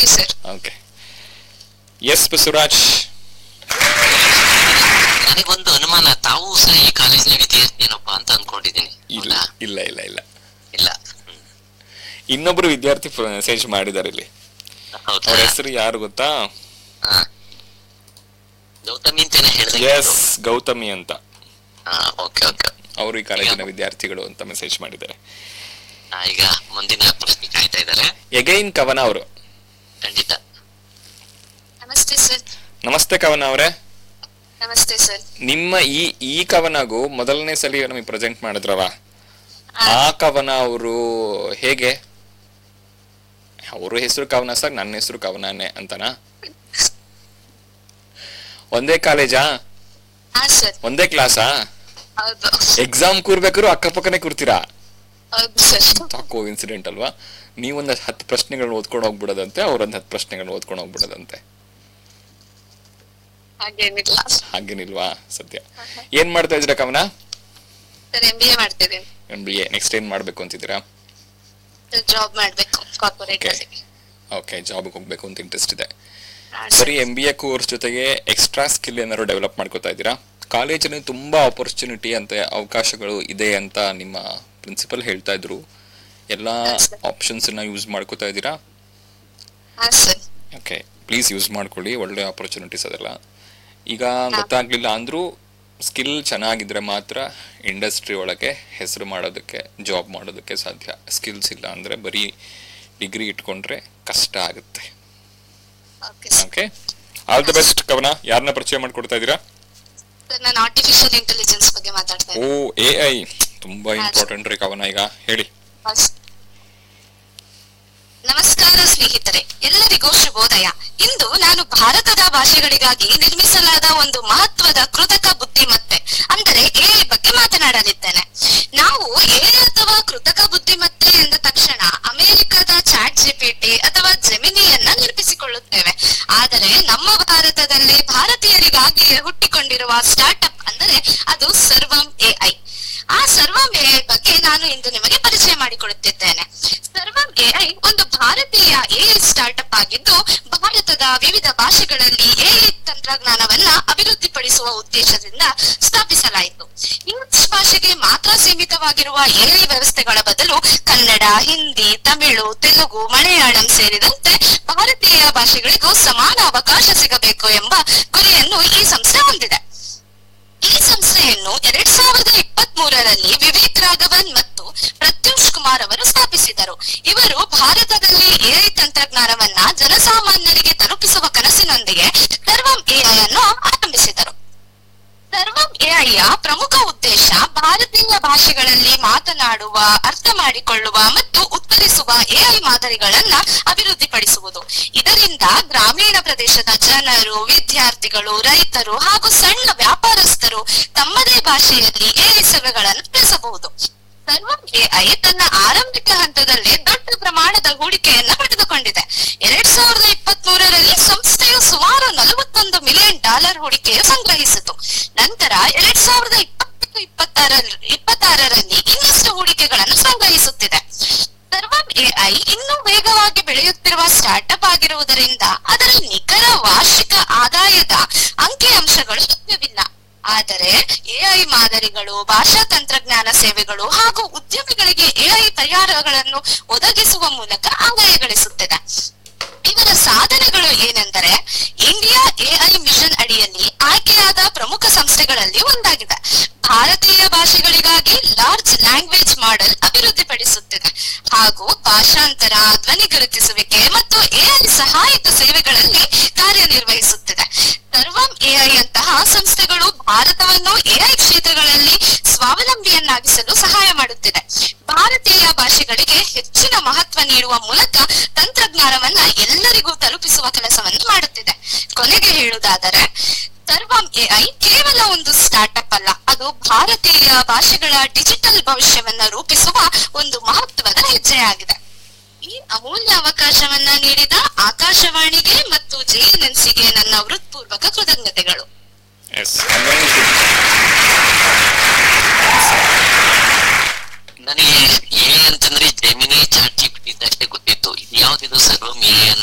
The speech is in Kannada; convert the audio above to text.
You sir okay yes Basavaraj ನನಗೊಂದು ಅನುಮಾನ ತಾವು ಸಹ ಈ ಕಾಲೇಜಿನ ವಿದ್ಯಾರ್ಥಿನಪ್ಪ ಅಂತ ಅನ್ಕೊಂಡಿದ್ದೀನಿ ಇಲ್ಲ ಹೌದಾ? ಇಲ್ಲ ಇಲ್ಲ ಇಲ್ಲ ಇಲ್ಲ ಹ್ಮ್. ಇನ್ನೊಬ್ರು ವಿದ್ಯಾರ್ಥಿ ಮೆಸೇಜ್ ಮಾಡಿದ್ದಾರೆ ಇಲ್ಲಿ ಹೌದಾ ಅವ್ರ ಹೆಸರು ಯಾರು ಗೊತ್ತಾ ಹಾ. ಗೌತಮಿ ಅಂತೇನ ಹೇಳಿದೆ ಎಸ್ ಗೌತಮಿ ಅಂತ ಹಾ ಓಕೆ ಓಕೆ ಅವರು ಈ ಕಾಲೇಜಿನ ವಿದ್ಯಾರ್ಥಿಗಳು ಅಂತ ಮೆಸೇಜ್ ಮಾಡಿದ್ದಾರೆ ಈಗ ಮುಂದಿನ ಪ್ರಶ್ನೆ ಕಾಯ್ತಾ ಇದ್ದಾರೆ ಎಗೈನ್ ಕವನ ಅವರು ಖಂಡಿತ ನಮಸ್ತೆ ಸರ್ ನಮಸ್ತೆ ಕವನ ಅವರೇ ನಮಸ್ತೆ ಸರ್ ನಿಮ್ಮ ಈ ಈ ಕವನಗೂ ಮೊದಲನೇ ಸಲ ನಮಗೆ ಪ್ರೆಸೆಂಟ್ ಮಾಡಿದ್ರವ ಆ ಕವನ ಅವರು ಹೇಗೆ ಅವ್ರ ಹೆಸರು ಕವನ ಸರ್ ನನ್ನ ಹೆಸರು ಕವನನೇ ಅಂತನಾ ಒಂದೇ ಕಾಲೇಜಾ ಹಾ ಸರ್ ಒಂದೇ ಕ್ಲಾಸಾ ಹೌದು ಎಕ್ಸಾಮ್ ಕೂರ್ಬೇಕಾದ್ರು ಅಕ್ಕಪಕ್ಕನೆ ಕೂರ್ತೀರಾ ಹೌದು ಸರ್ ಸಾಕು ಇನ್ಸಿಡೆಂಟ್ ಅಲ್ವಾ ನೀವೊಂದ್ ಹತ್ತು ಪ್ರಶ್ನೆಗಳನ್ನ ಓದ್ಕೊಂಡು ಹೋಗ್ಬಿಡೋದಂತೆ ಅವ್ರೊಂದ್ ಹತ್ತು ಪ್ರಶ್ನೆಗಳನ್ನ ಓದ್ಕೊಂಡು ಹೋಗ್ಬಿಡೋದಂತೆ ಹಾಗೇನಿಲ್ಲ ಹಾಗೇನಿಲ್ವಾ ಸದ್ಯ ಏನ್ ಮಾಡ್ತಾ ಇದ್ದೀರಾ Kavana sir M B A ಮಾಡ್ತಿದ್ದೀನಿ ಎಂ ಬಿ ಎ ನೆಕ್ಸ್ಟ್ ಏನ್ ಮಾಡ್ಬೇಕು ಅಂತಿದ್ದೀರಾ ಜಾಬ್ ಮಾಡ್ಬೇಕು ಕಾರ್ಪೊರೇಟ್ Okay. ಅಲ್ಲಿ ಓಕೆ ಜಾಬ್ಗೆ ಹೋಗ್ಬೇಕು ಅಂತ ಇಂಟ್ರೆಸ್ಟ್ ಇದೆ ಹಾ, ಬರೀ ಎಂ ಬಿ ಎ ಕೋರ್ಸ್ ಜೊತೆಗೆ ಎಕ್ಸ್ಟ್ರಾ ಸ್ಕಿಲ್ ಏನಾದ್ರು ಡೆವಲಪ್ ಮಾಡ್ಕೋತಾ ಇದ್ದೀರಾ ಕಾಲೇಜಲ್ಲಿ ತುಂಬಾ ಆಪರ್ಚುನಿಟಿ ಅಂತ ಅವಕಾಶಗಳು ಇದೆ ಅಂತ ನಿಮ್ಮ ಪ್ರಿನ್ಸಿಪಲ್ ಹೇಳ್ತಾ ಇದ್ರು ಎಲ್ಲಾ Yes, sir. ಆಪ್ಷನ್ಸ್ ನ ಯೂಸ್ ಮಾಡ್ಕೋತಾ ಇದ್ದೀರಾ ಹಾ ಸರ್ ಓಕೆ ಪ್ಲೀಸ್ ಯೂಸ್ ಮಾಡ್ಕೊಳ್ಳಿ ಒಳ್ಳೆ ಆಪರ್ಚುನಿಟೀಸ್ ಅದೆಲ್ಲ ಈಗ ಗೊತ್ತಾಗ್ಲಿಲ್ಲ ಅಂದ್ರೂ ಸ್ಕಿಲ್ ಚೆನ್ನಾಗಿದ್ರೆ ಮಾತ್ರ ಇಂಡಸ್ಟ್ರಿ ಒಳಗೆ ಹೆಸರು ಮಾಡೋದಕ್ಕೆ ಜಾಬ್ ಮಾಡೋದಕ್ಕೆ ಸಾಧ್ಯ ಸ್ಕಿಲ್ಸ್ ಇಲ್ಲ ಅಂದ್ರೆ ಬರೀ ಡಿಗ್ರಿ ಇಟ್ಕೊಂಡ್ರೆ ಕಷ್ಟ ಆಗುತ್ತೆ okay sir okay all the best Kavana ಯಾರನ್ನ ಪರಿಚಯ ಮಾಡ್ಕೊಡ್ತಾ ಇದ್ದೀರಾ ಸರ್ ನಾನು ಆರ್ಟಿಫಿಷಿಯಲ್ ಇಂಟೆಲಿಜೆನ್ಸ್ ಬಗ್ಗೆ ಮಾತಾಡ್ತಾ ಓ ಇದ್ದೀನಿ ಎ ಐ ತುಂಬಾ ಇಂಪಾರ್ಟೆಂಟ್ ರೀ ಕವನ ಈಗ ಹೇಳಿ ಹಾ, ಸರ್. ನಮಸ್ಕಾರ ಸ್ನೇಹಿತರೆ ಎಲ್ಲರಿಗೂ ಶುಭೋದಯ ಇಂದು ನಾನು ಭಾರತದ ಭಾಷೆಗಳಿಗಾಗಿ ನಿರ್ಮಿಸಲಾದ ಒಂದು ಮಹತ್ವದ ಕೃತಕ ಬುದ್ಧಿಮತ್ತೆ ಅಂದರೆ ಎಐ ಬಗ್ಗೆ ಮಾತನಾಡಲಿದ್ದೇನೆ ನಾವು ಎಐ ಅಥವಾ ಕೃತಕ ಬುದ್ಧಿಮತ್ತೆ ಎಂದ ತಕ್ಷಣ ಅಮೆರಿಕದ ಚಾಟ್ ಜಿಪಿಟಿ ಅಥವಾ ಜೆಮಿನಿಯನ್ನ ನೆನಪಿಸಿಕೊಳ್ಳುತ್ತೇವೆ ಆದರೆ ನಮ್ಮ ಭಾರತದಲ್ಲಿ ಭಾರತೀಯರಿಗಾಗಿಯೇ ಹುಟ್ಟಿಕೊಂಡಿರುವ ಸ್ಟಾರ್ಟ್ಅಪ್ ಅಂದರೆ ಅದು ಸರ್ವಂ ಎಐ ಆ ಸರ್ವಂ ಎಐ ಬಗ್ಗೆ ನಾನು ಇಂದು ನಿಮಗೆ ಪರಿಚಯ ಮಾಡಿಕೊಡುತ್ತಿದ್ದೇನೆ ಸರ್ವಂ ಎಐ ಒಂದು ಭಾರತೀಯ ಎಐ ಸ್ಟಾರ್ಟ್ಅಪ್ ಆಗಿದ್ದು ಭಾರತದ ವಿವಿಧ ಭಾಷೆಗಳಲ್ಲಿ ಎಐ ತಂತ್ರಜ್ಞಾನವನ್ನ ಅಭಿವೃದ್ಧಿಪಡಿಸುವ ಉದ್ದೇಶದಿಂದ ಸ್ಥಾಪಿಸಲಾಯಿತು ಇಂಗ್ಲಿಷ್ ಭಾಷೆಗೆ ಮಾತ್ರ ಸೀಮಿತವಾಗಿರುವ ಎಐ ವ್ಯವಸ್ಥೆಗಳ ಬದಲು ಕನ್ನಡ ಹಿಂದಿ ತಮಿಳು ತೆಲುಗು ಮಲಯಾಳಂ ಸೇರಿದಂತೆ ಭಾರತೀಯ ಭಾಷೆಗಳಿಗೂ ಸಮಾನ ಅವಕಾಶ ಸಿಗಬೇಕು ಎಂಬ ಗುರಿಯನ್ನು ಈ ಸಂಸ್ಥೆ ಹೊಂದಿದೆ ಈ ಸಂಸ್ಥೆಯನ್ನು ಎರಡ್ ಸಾವಿರದ ಇಪ್ಪತ್ತ್ ಮೂರರಲ್ಲಿ ವಿವೇಕ್ ರಾಘವನ್ ಮತ್ತು ಪ್ರತ್ಯೂಷ್ ಕುಮಾರ್ ಅವರು ಸ್ಥಾಪಿಸಿದರು ಇವರು ಭಾರತದಲ್ಲಿ ಎಐ ತಂತ್ರಜ್ಞಾನವನ್ನ ಜನಸಾಮಾನ್ಯರಿಗೆ ತಲುಪಿಸುವ ಕನಸಿನೊಂದಿಗೆ ಸರ್ವಂ ಎಐ ಅನ್ನು ಆರಂಭಿಸಿದರು ಸರ್ವಂ ಎಐಯ ಪ್ರಮುಖ ಉದ್ದೇಶ ಭಾರತೀಯ ಭಾಷೆಗಳಲ್ಲಿ ಮಾತನಾಡುವ ಅರ್ಥ ಮಾಡಿಕೊಳ್ಳುವ ಮತ್ತು ಉತ್ತರಿಸುವ ಎಐ ಮಾದರಿಗಳನ್ನ ಅಭಿವೃದ್ಧಿಪಡಿಸುವುದು ಇದರಿಂದ ಗ್ರಾಮೀಣ ಪ್ರದೇಶದ ಜನರು ವಿದ್ಯಾರ್ಥಿಗಳು ರೈತರು ಹಾಗೂ ಸಣ್ಣ ವ್ಯಾಪಾರಸ್ಥರು ತಮ್ಮದೇ ಭಾಷೆಯಲ್ಲಿ ಎಐ ಸೇವೆಗಳನ್ನು ನಡೆಸಬಹುದು ಸರ್ವಂ ಎಐ ತನ್ನ ಆರಂಭಿಕ ಹಂತದಲ್ಲಿ ದೊಡ್ಡ ಪ್ರಮಾಣದ ಹೂಡಿಕೆಯನ್ನ ಪಡೆದುಕೊಂಡಿದೆ ಎರಡ್ ಸಾವಿರದ ಇಪ್ಪತ್ತ್ ಮೂರರಲ್ಲಿ ಸಂಸ್ಥೆಯು ಸುಮಾರು ನಲವತ್ತೊಂದು ಮಿಲಿಯನ್ ಡಾಲರ್ ಹೂಡಿಕೆಯು ಸಂಗ್ರಹಿಸಿತು ನಂತರ ಎರಡ್ ಸಾವಿರದ ಇಪ್ಪತ್ತು ಇಪ್ಪತ್ತಾರ ಇಪ್ಪತ್ತಾರರಲ್ಲಿ ಇನ್ನಷ್ಟು ಹೂಡಿಕೆಗಳನ್ನು ಸಂಗ್ರಹಿಸುತ್ತಿದೆ ಸರ್ವಂ ಎಐ ಇನ್ನೂ ವೇಗವಾಗಿ ಬೆಳೆಯುತ್ತಿರುವ ಸ್ಟಾರ್ಟ್ಅಪ್ ಆಗಿರುವುದರಿಂದ ಅದರ ನಿಖರ ವಾರ್ಷಿಕ ಆದಾಯದ ಅಂಕಿಅಂಶಗಳು ಲಭ್ಯವಿಲ್ಲ ಆದರೆ ಎಐ ಮಾದರಿಗಳು ಭಾಷಾ ತಂತ್ರಜ್ಞಾನ ಸೇವೆಗಳು ಹಾಗೂ ಉದ್ಯಮಿಗಳಿಗೆ ಎಐ ಪರಿಹಾರಗಳನ್ನು ಒದಗಿಸುವ ಮೂಲಕ ಆದಾಯ ಗಳಿಸುತ್ತಿದೆ ಇವರ ಸಾಧನೆಗಳು ಏನೆಂದರೆ ಇಂಡಿಯಾ ಎಐ ಮಿಷನ್ ಅಡಿಯಲ್ಲಿ ಆಯ್ಕೆಯಾದ ಪ್ರಮುಖ ಸಂಸ್ಥೆಗಳಲ್ಲಿ ಒಂದಾಗಿದೆ ಭಾರತೀಯ ಭಾಷೆಗಳಿಗಾಗಿ ಲಾರ್ಜ್ ಲ್ಯಾಂಗ್ವೇಜ್ ಮಾಡೆಲ್ ಅಭಿವೃದ್ಧಿಪಡಿಸುತ್ತಿದೆ ಹಾಗೂ ಭಾಷಾಂತರ ಧ್ವನಿ ಗುರುತಿಸುವಿಕೆ ಮತ್ತು ಎಐ ಸಹಾಯಕ ಸೇವೆಗಳಲ್ಲಿ ಕಾರ್ಯನಿರ್ವಹಿಸುತ್ತಿದೆ ಸರ್ವಂ ಎಐ ಅಂತಹ ಸಂಸ್ಥೆಗಳು ಭಾರತವನ್ನು ಎಐ ಕ್ಷೇತ್ರಗಳಲ್ಲಿ ಸ್ವಾವಲಂಬಿಯನ್ನಾಗಿಸಲು ಸಹಾಯ ಮಾಡುತ್ತಿದೆ ಭಾರತೀಯ ಭಾಷೆಗಳಿಗೆ ಹೆಚ್ಚಿನ ಮಹತ್ವ ನೀಡುವ ಮೂಲಕ ತಂತ್ರಜ್ಞಾನವನ್ನ ಎಲ್ಲರಿಗೂ ತಲುಪಿಸುವ ಕೆಲಸವನ್ನು ಮಾಡುತ್ತಿದೆ ಕೊನೆಗೆ ಹೇಳುವುದಾದರೆ ಸರ್ವಂ ಎಐ ಕೇವಲ ಒಂದು ಸ್ಟಾರ್ಟ್ಅಪ್ ಅಲ್ಲ ಅದು ಭಾರತೀಯ ಭಾಷೆಗಳ ಡಿಜಿಟಲ್ ಭವಿಷ್ಯವನ್ನ ರೂಪಿಸುವ ಒಂದು ಮಹತ್ವದ ಹೆಜ್ಜೆಯಾಗಿದೆ ಈ ಅಮೂಲ್ಯ ಅವಕಾಶವನ್ನ ನೀಡಿದ ಆಕಾಶವಾಣಿಗೆ ಮತ್ತು ಜೆಎನ್ಎನ್ಸಿಗೆ ನನ್ನ ಹೃತ್ಪೂರ್ವಕ ಕೃತಜ್ಞತೆಗಳು ಎಸ್ ನನಗೆ ಎ ಅಂತಂದ್ರೆ ಜೆಮಿನಿ ಚಾಟ್ ಜಿಪಿಟಿ ಅಷ್ಟೇ ಗೊತ್ತಿತ್ತು ಇದು ಯಾವ್ದಿದು ಸರ್ವಂ ಎ ಅನ್ನೋ